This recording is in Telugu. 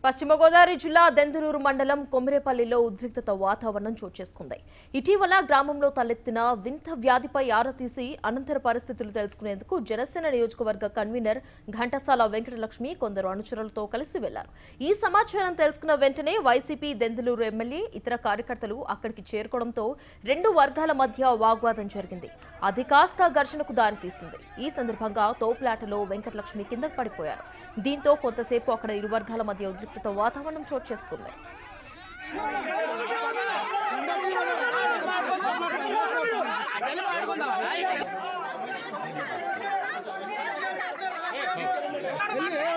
పశ్చిమ గోదావరి జిల్లా దెందులూరు మండలం కొమిరేపల్లిలో ఉద్రిక్తత వాతావరణం చోటు చేసుకుంది ఇటీవల గ్రామంలో తలెత్తిన వింత వ్యాధిపై ఆరా తీసి అనంతర పరిస్థితులు తెలుసుకునేందుకు జనసేన నియోజకవర్గ కన్వీనర్ ఘంటసాల వెంకటలక్ష్మి కొందరు అనుచరులతో కలిసి వెళ్లారు ఈ సమాచారం తెలుసుకున్న వెంటనే వైసీపీ దెందులూరు ఎమ్మెల్యే ఇతర కార్యకర్తలు అక్కడికి చేరుకోవడంతో రెండు వర్గాల మధ్య వాగ్వాదం జరిగింది అది కాస్త ఘర్షణకు దారితీసింది ఈ సందర్భంగా తోపులాటలో వెంకటలక్ష్మి కిందకు పడిపోయారు దీంతో కొంతసేపు అక్కడ ఇరు వర్గాల మధ్య ఉద్రిక్తత వాతావరణం చోటు చేసుకుంది వెళ్ళి